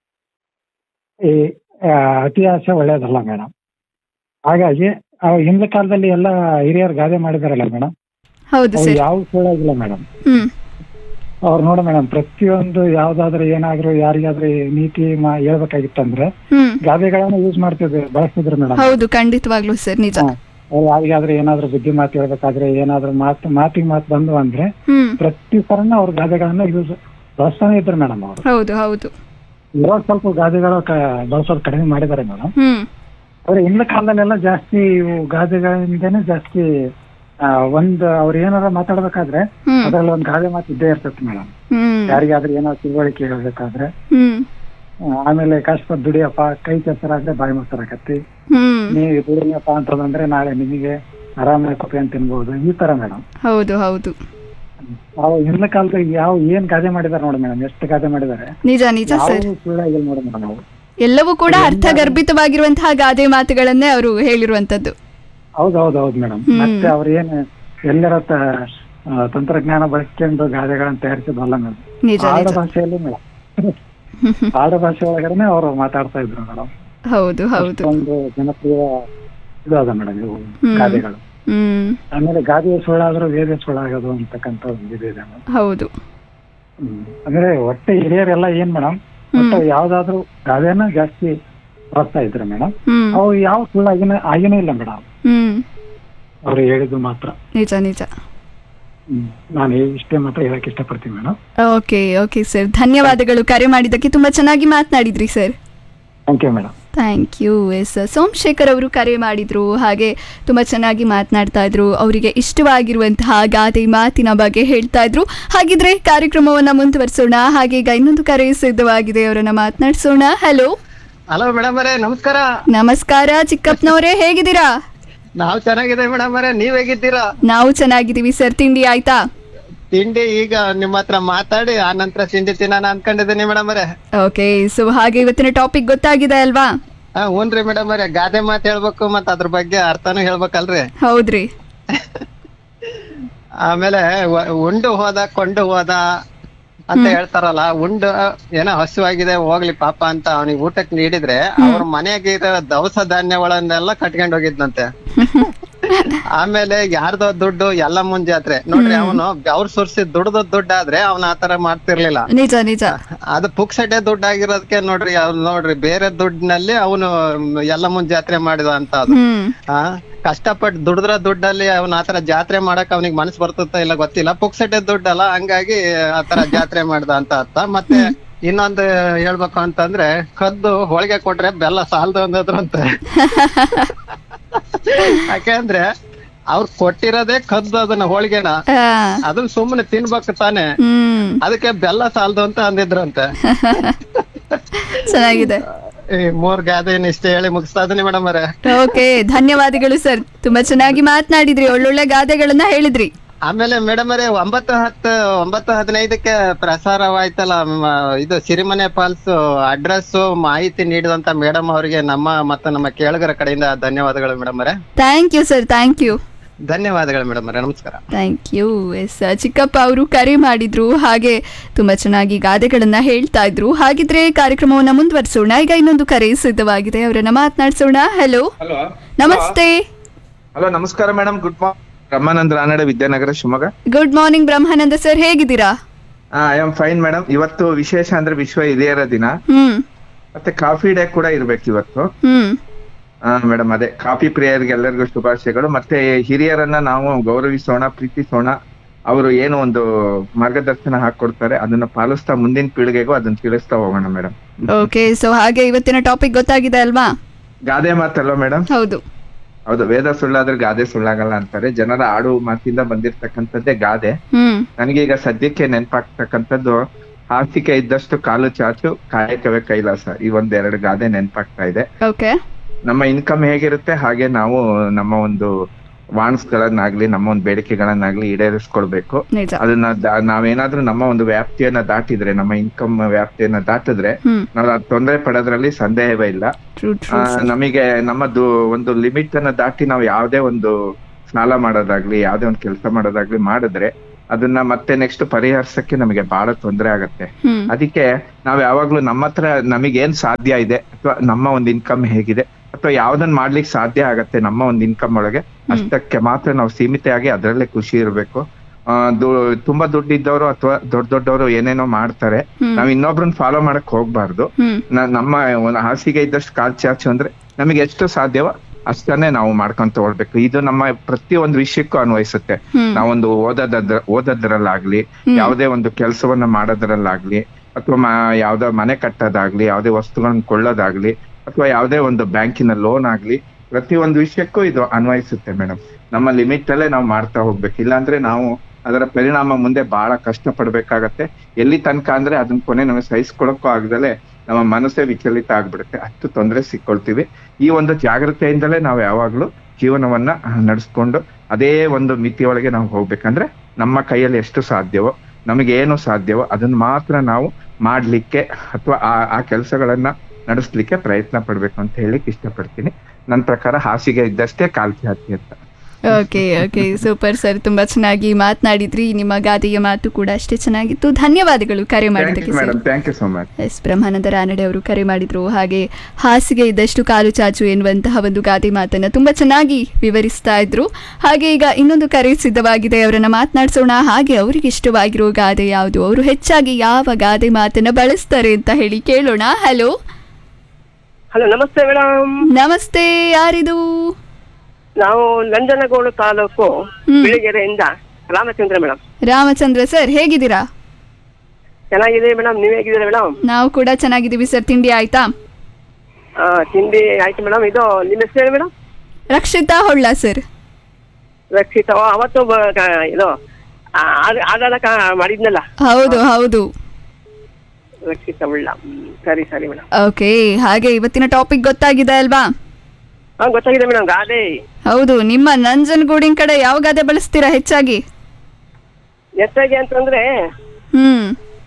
ಈ ಆ, ಅತಿ ಆಸೆ ಒಳ್ಳೇದಲ್ಲ ಮೇಡಮ್ ಹಾಗಾಗಿ ಆ ಹಿಂದಿನ ಕಾಲದಲ್ಲಿ ಎಲ್ಲ ಹಿರಿಯರು ಗಾದೆ ಮಾಡಿದಾರಲ್ಲ ಮೇಡಮ್ ಹೌದು ಅವು ಸರ್ ಯಾವ ಸುಳ್ಳಾಗಿಲ್ಲ ಮೇಡಮ್ ಹ್ಮ್ ಅವ್ರು ನೋಡ ಮೇಡಮ್ ಪ್ರತಿಯೊಂದು ಯಾವ್ದಾದ್ರು ಏನಾದ್ರು ಯಾರಿಗಾದ್ರೂ ನೀತಿ ಮಾ- ಹೇಳ್ಬೇಕಾಗಿತ್ತಂದ್ರೆ ಹ್ಮ್ ಗಾದೆಗಳನ್ನ ಯೂಸ್ ಮಾಡ್ತಿದ್ರು ಬಳಸ್ತಿದ್ರು ಮೇಡಮ್ ಹೌದು ಖಂಡಿತವಾಗ್ಲೂ ಸರ್ ನಿಜ ಅವ್ರು ಯಾರಿಗಾದ್ರೂ ಏನಾದ್ರೂ ಬುದ್ಧಿ ಮಾತು ಹೇಳ್ಬೇಕಾದ್ರೆ ಏನಾದ್ರೂ ಮಾತು ಮಾತಿಗೆ ಮಾತು ಬಂದು ಅಂದ್ರೆ ಹ್ಮ್ ಪ್ರತಿ ಸರನ ಅವ್ರ ಗಾದೆಗಳನ್ನ ಯೂಸ್ ಬಳಸ್ತಾನೆ ಇದ್ರು ಮೇಡಮ್ ಅವರು ಹೌದು ಹೌದು ಇವಾಗ ಸ್ವಲ್ಪ ಗಾದೆಗಳು ಕ- ಬಳಸೋದು ಕಡಿಮೆ ಮಾಡಿದ್ದಾರೆ ಮೇಡಮ್ ಹ್ಮ್ ಆದ್ರೆ ಹಿಂದಿನ ಕಾಲದಲ್ಲೆಲ್ಲ ಜಾಸ್ತಿ ಇವು ಗಾದೆಗಳಿಂದನೇ ಜಾಸ್ತಿ ಆ, ಒಂದ್ ಅವ್ರು ಏನಾರ ಮಾತಾಡ್ಬೇಕಾದ್ರೆ ಹ್ಮ್ ಅದ್ರಲ್ಲಿ ಒಂದ್ ಗಾದೆ ಮಾತು ಇದ್ದೇ ಇರ್ತೈತಿ ಮೇಡಮ್ ಹ್ಮ್ ಯಾರಿಗಾದ್ರೂ ಏನೋ ತಿಳುವಳಿಕೆ ಹೇಳ್ಬೇಕಾದ್ರೆ ಹ್ಮ್ ಆ, ಆಮೇಲೆ ಕಷ್ಟ ದುಡಿಯಪ್ಪ ಕೈ ಕೆಸರಾದ್ರೆ ಬಾಯಿ ಮೊಸರಾಕತ್ತಿ ಹ್ಮ್ ನೀವು ದುಡಿಯಪ್ಪ ಅಂತಂದ್ರೆ ನಾಳೆ ನಿಮಗೆ ಆರಾಮಾಗಿ ಕೊಪ್ಪಿಯನ್ನು ತಿನ್ಬಹುದು ಈ ತರ ಮೇಡಮ್ ಹೌದು ಹೌದು ನಾವು ಹಿಂದಿನ ಕಾಲದಾಗ ಯಾವ ಏನ್ ಗಾದೆ ಮಾಡಿದಾರೆ ನೋಡಿ ಮೇಡಮ್ ಎಷ್ಟು ಗಾದೆ ಮಾಡಿದ್ದಾರೆ ನಿಜ ನಿಜ ಸರ್ ಯಾವ ಸುಳ್ಳಾಗಿಲ್ಲ ನೋಡಿ ಮೇಡಮ್ ನಾವು ಎಲ್ಲವೂ ಕೂಡ ಅರ್ಥಗರ್ಭಿತವಾಗಿರುವಂತಹ ಗಾದೆ ಮಾತುಗಳನ್ನೇ ಅವರು ಹೇಳಿರುವಂತದ್ದು ಹೌದು ಹೌದು ಹೌದು ಮೇಡಮ್ ಹ್ಮ್. ಮತ್ತೆ ಅವ್ರು ಏನ್ ಎಲ್ಲರ ತ- ಆ, ತಂತ್ರಜ್ಞಾನ ಬಳಸ್ಕೊಂಡು ಗಾದೆಗಳನ್ನ ತಯಾರಿಸಿದ್ವಲ್ಲ ಮೇಡಮ್ ನಿಜ ಆಡ ನಿಜ ಭಾಷೆಯಲ್ಲಿ ಮೇಡಮ್ ಆಡ ಭಾಷೆ ಒಳಗಡೆ ಅವರು ಮಾತಾಡ್ತಾ ಇದ್ರು ಮೇಡಮ್ ಹೌದು ಹೌದು ಒಂದು ಜನಪ್ರಿಯ ಇದು ಅದ ಮೇಡಮ್ ಇವು ಹ್ಮ್. ಗಾದೆಗಳು ಹ್ಮ್ ಆಮೇಲೆ ಗಾದೆ ಸುಳ್ಳಾದ್ರೂ ವೇದ ಸುಳ್ಳಾಗೋದು ಅಂತಕ್ಕಂಥ ಒಂದು ಇದು ಇದೆ ಮೇಡಮ್ ಹೌದು ಹ್ಮ್. ಅಂದ್ರೆ ಒಟ್ಟೆ ಹಿರಿಯರೆಲ್ಲ ಏನ್ ಮೇಡಮ್ ಒಟ್ಟು ಯಾವ್ದಾದ್ರು ಗಾದೆನ ಜಾಸ್ತಿ ಬಳಸ್ತಾ ಇದ್ರು ಮೇಡಮ್ ಹ್ಮ್ ಅವು ಯಾವ ಸುಳ್ಳಾಗಿನ ಆಗಿನೇ ಇಲ್ಲ ಮೇಡಮ್ ಹ್ಮ್ ಅವ್ರು ಹೇಳಿದ್ದು ಮಾತ್ರ ನಿಜ ನಿಜ ಹ್ಮ್. ನಾನು ಇಷ್ಟೇ ಮಾತ್ರ ಹೇಳಕ್ ಇಷ್ಟಪಡ್ತೀನಿ ಮೇಡಮ್ ಓಕೆ ಓಕೆ ಸರ್ ಧನ್ಯವಾದಗಳು ಕರೆ ಮಾಡಿದ್ದಕ್ಕೆ ತುಂಬಾ ಚೆನ್ನಾಗಿ ಮಾತನಾಡಿದ್ರಿ sir thank you madam thank you S Somashekhar ಅವರು ಕರೆ ಮಾಡಿದ್ರು ಹಾಗೆ ತುಂಬ ಚೆನ್ನಾಗಿ ಮಾತನಾಡ್ತಾ ಇದ್ರು ಅವರಿಗೆ ಇಷ್ಟವಾಗಿರುವಂತಹ ಗಾದೆ ಮಾತಿನ ಬಗ್ಗೆ ಹೇಳ್ತಾ ಇದ್ರು ಹಾಗಿದ್ರೆ ಕಾರ್ಯಕ್ರಮವನ್ನ ಮುಂದುವರಿಸೋಣ ಹಾಗೆ ಈಗ ಇನ್ನೊಂದು ಕರೆ ಸಿದ್ಧವಾಗಿದೆ ಅವರನ್ನ ಮಾತನಾಡಿಸೋಣ ಹಲೋ ಹಲೋ ಮೇಡಮ್ ಅವರೇ ನಮಸ್ಕಾರ ನಮಸ್ಕಾರ ಚಿಕ್ಕಪ್ಪನವರೇ ಹೇಗಿದ್ದೀರಾ ನಾವ್ ಚೆನ್ನಾಗಿದೆ ಮೇಡಮ್ ಅವರೇ ನೀವ್ ಹೇಗಿದ್ದೀರಾ ನಾವು ಚೆನ್ನಾಗಿದ್ದೀವಿ ಸರ್ ತಿಂಡಿ ಆಯ್ತಾ ತಿಂಡಿ ಈಗ ನಿಮ್ಮ ಹತ್ರ ಮಾತಾಡಿ ಆ ನಂತರ ತಿಂಡಿ ತಿನ್ನೋಣ ಅನ್ಕೊಂಡಿದ್ದೀನಿ ಮೇಡಮ್ ಅವರೇ ಓಕೆ ಸೊ ಹಾಗೆ ಇವತ್ತಿನ ಟಾಪಿಕ್ ಗೊತ್ತಾಗಿದೆ ಅಲ್ವಾ ಹಾ ಹ್ಞೂನ್ರಿ ಮೇಡಮ್ ಅವರೇ ಗಾದೆ ಮಾತು ಹೇಳ್ಬೇಕು ಮತ್ತ ಅದ್ರ ಬಗ್ಗೆ ಅರ್ಥನೂ ಹೇಳ್ಬೇಕಲ್ರಿ ಹೌದ್ರಿ ಆಮೇಲೆ ವ- ಉಂಡು ಹೋದ ಕೊಂಡು ಹೋದ ಅಂತ ಹೇಳ್ತಾರಲ್ಲ ಉಂಡು ಏನೋ ಹಸುವಾಗಿದೆ ಹೋಗ್ಲಿ ಪಾಪ ಅಂತ ಅವನಿಗೆ ಊಟಕ್ಕೆ ನೀಡಿದ್ರೆ ಅವ್ರ ಮನೆಗೆ ಇರೋ ದವಸ ಧಾನ್ಯಗಳನ್ನೆಲ್ಲ ಕಟ್ಕೊಂಡ್ ಹೋಗಿದ್ನಂತೆ ಆಮೇಲೆ ಯಾರ್ದೋ ದುಡ್ಡು ಎಲ್ಲ ಜಾತ್ರೆ ನೋಡ್ರಿ ಅವನು ಅವ್ರು ಸುರ್ಸಿದ್ ದುಡ್ದು ದುಡ್ಡಾದ್ರೆ ಅವನ ಆತರ ಮಾಡ್ತಿರ್ಲಿಲ್ಲ ನಿಜ ನಿಜ ಅದು ಪುಕ್ಸಟೆ ದುಡ್ಡು ಆಗಿರೋದಕ್ಕೆ ನೋಡ್ರಿ ಅವ್ನು ನೋಡ್ರಿ ಬೇರೆ ದುಡ್ಡಿನಲ್ಲಿ ಅವನು ಎಲ್ಲ ಮುಂದ್ ಜಾತ್ರೆ ಮಾಡಿದ ಅಂತ ಅದು ಹ್ಮ್ ಆ ಕಷ್ಟಪಟ್ಟು ದುಡಿದ್ರ ದುಡ್ಡಲ್ಲಿ ಅವನ ಆತರ ಜಾತ್ರೆ ಮಾಡಕ್ ಅವನಿಗೆ ಮನಸ್ಸು ಬರ್ತದ ಇಲ್ಲ ಗೊತ್ತಿಲ್ಲ ಪುಕ್ಸಟೆ ದುಡ್ಡಲ್ಲ ಹಂಗಾಗಿ ಆತರ ಜಾತ್ರೆ ಮಾಡ್ದ ಅಂತ ಅರ್ಥ ಮತ್ತೆ ಇನ್ನೊಂದು ಹೇಳ್ಬೇಕು ಅಂತಂದ್ರೆ ಕದ್ದು ಹೋಳಿಗೆ ಕೊಟ್ರೆ ಬೆಲ್ಲ ಸಾಲದು ಅಂದದ್ರಂತೆ ಯಾಕೆಂದ್ರೆ ಅವ್ರು ಕೊಟ್ಟಿರೋದೇ ಕದ್ದು ಅದನ್ನ ಹೋಳಿಗೆನ ಆ, ಅದನ್ನ ಸುಮ್ಮನೆ ತಿನ್ಬೇಕು ತಾನೆ ಹ್ಮ್ ಅದಕ್ಕೆ ಬೆಲ್ಲ ಸಾಲದು ಅಂತ ಅಂದಿದ್ರಂತೆ ಚೆನ್ನಾಗಿದೆ ಈ ಮೂರ್ ಗಾದೆನ ಇಷ್ಟೇ ಹೇಳಿ ಮುಗಿಸ್ತಾ ಇದೀನಿ ಮೇಡಮ್ ಅವರೇ ಓಕೆ ಧನ್ಯವಾದಗಳು ಸರ್ ತುಂಬಾ ಚೆನ್ನಾಗಿ ಮಾತನಾಡಿದ್ರಿ ಒಳ್ಳೊಳ್ಳೆ ಗಾದೆಗಳನ್ನ ಹೇಳಿದ್ರಿ ಆಮೇಲೆ ಮೇಡಮ್ ಅವರೇ ಒಂಬತ್ತು ಹತ್ತು ಒಂಬತ್ತು ಹದಿನೈದಕ್ಕೆ ಪ್ರಸಾರವಾಯ್ತಲ್ಲ ಮ, ಇದು ಸಿರಿಮನೆ ಫಾಲ್ಸ್ ಅಡ್ರೆಸ್ ಮಾಹಿತಿ ನೀಡಿದಂತ ಮೇಡಮ್ ಅವರಿಗೆ ನಮ್ಮ ಮತ್ತು ನಮ್ಮ ಕೇಳುಗರ ಕಡೆಯಿಂದ ಧನ್ಯವಾದಗಳು ಮೇಡಮ್ ಅವರೇ thank you sir thank you ಧನ್ಯವಾದಗಳು ಮೇಡಮ್ ಅವರೇ ನಮಸ್ಕಾರ ಥ್ಯಾಂಕ್ ಯು ಎಸ್ ಚಿಕ್ಕಪ್ಪ ಅವರು ಕರೆ ಮಾಡಿದ್ರು ಹಾಗೆ ತುಂಬಾ ಚೆನ್ನಾಗಿ ಗಾದೆಗಳನ್ನ ಹೇಳ್ತಾ ಇದ್ರು ಹಾಗಿದ್ರೆ ಕಾರ್ಯಕ್ರಮವನ್ನ ಮುಂದುವರಿಸೋಣ ಈಗ ಇನ್ನೊಂದು ಕರೆ ಸಿದ್ಧವಾಗಿದೆ ಅವರನ್ನ ಮಾತನಾಡಿಸೋಣ ಹಲೋ ಹಲೋ ನಮಸ್ತೆ ಹಲೋ ನಮಸ್ಕಾರ madam good morning Ramanand Ranade Vidyanagara Shivamogga good morning Brahmananda sir ಹೇಗಿದ್ದೀರಾ ಐ ಆಮ್ ಫೈನ್ ಮೇಡಮ್ ಇವತ್ತು ವಿಶೇಷ ಅಂದ್ರೆ ವಿಶ್ವ ಹಿರಿಯರ ದಿನ ಹ್ಮ್ ಮತ್ತೆ ಕಾಫಿ ಡೇ ಕೂಡ ಇರ್ಬೇಕು ಇವತ್ತು ಹ್ಮ್ ಮೇಡಮ್ ಅದೇ ಕಾಫಿ ಪ್ರಿಯರಿಗೆ ಎಲ್ಲರಿಗೂ ಶುಭಾಶಯಗಳು ಮತ್ತೆ ಹಿರಿಯರನ್ನ ನಾವು ಗೌರವಿಸೋಣ ಪ್ರೀತಿಸೋಣ ಅವರು ಏನು ಒಂದು ಮಾರ್ಗದರ್ಶನ ಹಾಕೊಡ್ತಾರೆ ಅದನ್ನ ಪಾಲಿಸ್ತಾ ಮುಂದಿನ ಪೀಳಿಗೆಗೂ ಅದನ್ನ ತಿಳಿಸ್ತಾ ಹೋಗೋಣ ಮೇಡಮ್ ಓಕೆ ಸೊ ಹಾಗೆ ಇವತ್ತಿನ ಟಾಪಿಕ್ ಗೊತ್ತಾಗಿದೆ ಅಲ್ವಾ ಗಾದೆ ಮಾತಲ್ವ ಮೇಡಮ್ ಹೌದು ಹೌದು ವೇದ ಸುಳ್ಳಾದ್ರೆ ಗಾದೆ ಸುಳ್ಳಾಗಲ್ಲ ಅಂತಾರೆ ಜನರ ಆಡು ಮಾತಿಂದ ಬಂದಿರ್ತಕ್ಕಂಥದ್ದೇ ಗಾದೆ ಹ್ಮ್ ನನಗೆ ಈಗ ಸದ್ಯಕ್ಕೆ ನೆನಪಾಗ್ತಕ್ಕಂಥದ್ದು ಹಾಸಿಗೆ ಇದ್ದಷ್ಟು ಕಾಲು ಚಾಚು ಕಾಯಕವೇ ಕೈಲಾಸ ಈ ಒಂದೆರಡು ಗಾದೆ ನೆನಪಾಗ್ತಾ ಇದೆ ಓಕೆ ನಮ್ಮ ಇನ್ಕಮ್ ಹೇಗಿರುತ್ತೆ ಹಾಗೆ ನಾವು ನಮ್ಮ ಒಂದು ವಾನ್ಸ್ ಗಳನ್ನಾಗ್ಲಿ ನಮ್ಮ ಒಂದು ಬೇಡಿಕೆಗಳನ್ನಾಗ್ಲಿ ಈಡೇರಿಸ್ಕೊಳ್ಬೇಕು ನಿಜ ಅದನ್ನ ದಾ- ನಾವೇನಾದ್ರೂ ನಮ್ಮ ಒಂದು ವ್ಯಾಪ್ತಿಯನ್ನ ದಾಟಿದ್ರೆ ನಮ್ಮ ಇನ್ಕಮ್ ವ್ಯಾಪ್ತಿಯನ್ನ ದಾಟಿದ್ರೆ ಹ್ಮ್ ನಾವು ಅದ್ ತೊಂದರೆ ಪಡೋದ್ರಲ್ಲಿ ಸಂದೇಹವೇ ಇಲ್ಲ ಟ್ರೂ ಆ, ನಮಗೆ ನಮ್ಮದು ಒಂದು ಲಿಮಿಟ್ ಅನ್ನ ದಾಟಿ ನಾವು ಯಾವ್ದೇ ಒಂದು ಸಾಲ ಮಾಡೋದಾಗ್ಲಿ ಯಾವ್ದೇ ಒಂದು ಕೆಲಸ ಮಾಡೋದಾಗ್ಲಿ ಮಾಡಿದ್ರೆ ಅದನ್ನ ಮತ್ತೆ ನೆಕ್ಸ್ಟ್ ಪರಿಹರಿಸಕ್ಕೆ ನಮಗೆ ಬಹಳ ತೊಂದರೆ ಆಗತ್ತೆ ಹ್ಮ್ ಅದಕ್ಕೆ ನಾವ್ ಯಾವಾಗ್ಲೂ ನಮ್ಮ ಹತ್ರ ನಮಗೇನ್ ಸಾಧ್ಯ ಇದೆ ಅಥವಾ ನಮ್ಮ ಒಂದು ಇನ್ಕಮ್ ಹೇಗಿದೆ ಅಥವಾ ಯಾವ್ದನ್ನ ಮಾಡ್ಲಿಕ್ಕೆ ಸಾಧ್ಯ ಆಗತ್ತೆ ನಮ್ಮ ಒಂದು ಇನ್ಕಮ್ ಒಳಗೆ ಅಷ್ಟಕ್ಕೆ ಮಾತ್ರ ನಾವು ಸೀಮಿತವಾಗಿ ಅದರಲ್ಲೇ ಖುಷಿ ಇರಬೇಕು ತುಂಬಾ ದುಡ್ಡು ಇದ್ದವರು ಅಥವಾ ದೊಡ್ಡ ದೊಡ್ಡವರು ಏನೇನೋ ಮಾಡ್ತಾರೆ ಹ್ಮ್. ನಾವ್ ಇನ್ನೊಬ್ರನ್ನ ಫಾಲೋ ಮಾಡಕ್ ಹೋಗ್ಬಾರ್ದು ಹ್ಮ್ ನ- ನಮ್ಮ ಒಂದು ಹಾಸಿಗೆ ಇದ್ದಷ್ಟು ಕಾಲ್ ಚಾಚು ಅಂದ್ರೆ ನಮಗೆ ಎಷ್ಟು ಸಾಧ್ಯವೋ ಅಷ್ಟನ್ನೇ ನಾವು ಮಾಡ್ಕೊಂತ ಹೋಗ್ಬೇಕು ಇದು ನಮ್ಮ ಪ್ರತಿಯೊಂದು ವಿಷಯಕ್ಕೂ ಅನ್ವಯಿಸುತ್ತೆ ಹ್ಮ್. ನಾವೊಂದು ಓದೋದ್ರ ಓದೋದ್ರಲ್ಲಾಗ್ಲಿ ಯಾವುದೇ ಒಂದು ಕೆಲಸವನ್ನ ಮಾಡೋದ್ರಲ್ಲಾಗ್ಲಿ ಅಥವಾ ಮ- ಯಾವ್ದೋ ಮನೆ ಕಟ್ಟೋದಾಗ್ಲಿ ಯಾವ್ದೇ ವಸ್ತುಗಳನ್ನ ಕೊಳ್ಳೋದಾಗ್ಲಿ ಅಥವಾ ಯಾವ್ದೇ ಒಂದು ಬ್ಯಾಂಕಿನ ಲೋನ್ ಆಗ್ಲಿ ಪ್ರತಿಯೊಂದು ವಿಷಯಕ್ಕೂ ಇದು ಅನ್ವಯಿಸುತ್ತೆ ಮೇಡಮ್ ನಮ್ಮ ಲಿಮಿಟ್ ಅಲ್ಲೇ ನಾವು ಮಾಡ್ತಾ ಹೋಗ್ಬೇಕು ಇಲ್ಲಾಂದ್ರೆ ನಾವು ಅದರ ಪರಿಣಾಮ ಮುಂದೆ ಬಹಳ ಕಷ್ಟ ಪಡ್ಬೇಕಾಗತ್ತೆ ಎಲ್ಲಿ ತನಕ ಅಂದ್ರೆ ಅದನ್ನ ಕೊನೆ ನಮಗೆ ಸಹಿಸ್ಕೊಳಕ್ಕೂ ಆಗದಲೆ ನಮ್ಮ ಮನಸ್ಸೇ ವಿಚಲಿತ ಆಗ್ಬಿಡುತ್ತೆ ಅಷ್ಟು ತೊಂದರೆ ಸಿಕ್ಕೊಳ್ತೀವಿ ಈ ಒಂದು ಜಾಗ್ರತೆಯಿಂದಲೇ ನಾವು ಯಾವಾಗ್ಲೂ ಜೀವನವನ್ನ ನಡೆಸ್ಕೊಂಡು ಅದೇ ಒಂದು ಮಿತಿಯೊಳಗೆ ನಾವು ಹೋಗ್ಬೇಕಂದ್ರೆ ನಮ್ಮ ಕೈಯಲ್ಲಿ ಎಷ್ಟು ಸಾಧ್ಯವೋ ನಮಗೆ ಏನು ಸಾಧ್ಯವೋ ಅದನ್ನ ಮಾತ್ರ ನಾವು ಮಾಡ್ಲಿಕ್ಕೆ ಅಥವಾ ಆ ಆ ಕೆಲಸಗಳನ್ನ ನಡೆಸ್ಲಿಕ್ಕೆ ಪ್ರಯತ್ನ ಪಡ್ಬೇಕು ಅಂತ ಹೇಳಿಕ್ ಇಷ್ಟಪಡ್ತೀನಿ ನನ್ನ ಪ್ರಕಾರ ಹಾಸಿಗೆ ಇದ್ದಷ್ಟೇ ಕಾಲ್ಕಿ ಹತ್ತಿ ಅಂತ ಓಕೆ ಓಕೆ ಸೂಪರ್ ಸರ್ ತುಂಬಾ ಚೆನ್ನಾಗಿ ಮಾತನಾಡಿದ್ರಿ ನಿಮ್ಮ ಗಾದೆಯ ಮಾತು ಕೂಡ ಅಷ್ಟೇ ಚೆನ್ನಾಗಿತ್ತು ಧನ್ಯವಾದಗಳು ಕರೆ ಥ್ಯಾಂಕ್ ಮಾಡಿದ್ದಕ್ಕೆ you sir madam thank you so much S Brahmananda Ranade ಅವರು ಕರೆ ಮಾಡಿದ್ರು ಹಾಗೆ ಹಾಸಿಗೆ ಇದ್ದಷ್ಟು ಕಾಲು ಚಾಚು ಎನ್ನುವಂತಹ ಒಂದು ಗಾದೆ ಮಾತನ್ನ ತುಂಬಾ ಚೆನ್ನಾಗಿ ವಿವರಿಸ್ತಾ ಇದ್ರು ಹಾಗೆ ಈಗ ಇನ್ನೊಂದು ಕರೆ ಸಿದ್ಧವಾಗಿದೆ ಅವರನ್ನ ಮಾತನಾಡಿಸೋಣ ಹಾಗೆ ಅವರಿಗೆ ಇಷ್ಟವಾಗಿರೋ ಗಾದೆ ಯಾವುದು ಅವರು ಹೆಚ್ಚಾಗಿ ಯಾವ ಗಾದೆ ಮಾತನ್ನ ಬಳಸ್ತಾರೆ ಅಂತ ಹೇಳಿ ಕೇಳೋಣ ಹಲೋ ಹಲೋ ನಮಸ್ತೆ ಮೇಡಮ್ ನಮಸ್ತೆ ಯಾರಿದು ನಾವು ನಂಜನಗೂಡು ತಾಲೂಕು ಹ್ಮ್. ಬಿಳಿಗೆರೆಯಿಂದ ರಾಮಚಂದ್ರ ಮೇಡಮ್ ರಾಮಚಂದ್ರ ಸರ್ ಹೇಗಿದ್ದೀರಾ ಚೆನ್ನಾಗಿದೆ ಮೇಡಮ್ ನೀವ್ ಹೇಗಿದ್ದೀರಾ ಮೇಡಮ್ ನಾವು ಕೂಡ ಚೆನ್ನಾಗಿದ್ದೀವಿ ಸರ್ ತಿಂಡಿ ಆಯ್ತಾ ತಿಂಡಿ ಆಯ್ತು ಮೇಡಮ್ ಇದು ನಿಮ್ಮ ಹೆಸರು ಹೇಳಿ ಮೇಡಮ್ ರಕ್ಷಿತಾ ಹೊಳ್ಳ ಸರ್ ರಕ್ಷಿತ ಓ, ಅವತ್ತು ಬ- ಕ- ಇದು ಆ, ಆದ- ಆಧಾರ ಕಾ- ಮಾಡಿದ್ನಲ್ಲ ಹೌದು ಹೌದು ರಕ್ಷಿತ ಉಳ್ಳ ಹ್ಮ್, ಸರಿ ಸರಿ ಮೇಡಮ್ ಓಕೆ ಹಾಗೆ ಇವತ್ತಿನ ಟಾಪಿಕ್ ಗೊತ್ತಾಗಿದೆ ಅಲ್ವಾ ಹಾ ಗೊತ್ತಾಗಿದೆ ಮೇಡಮ್ ಗಾದೆ ಹೌದು ನಿಮ್ಮ ನಂಜನಗೂಡಿನ ಕಡೆ ಯಾವ ಗಾದೆ ಬಳಸ್ತೀರಾ ಹೆಚ್ಚಾಗಿ ಎಷ್ಟಾಗಿ ಅಂತಂದ್ರೆ ಹ್ಮ್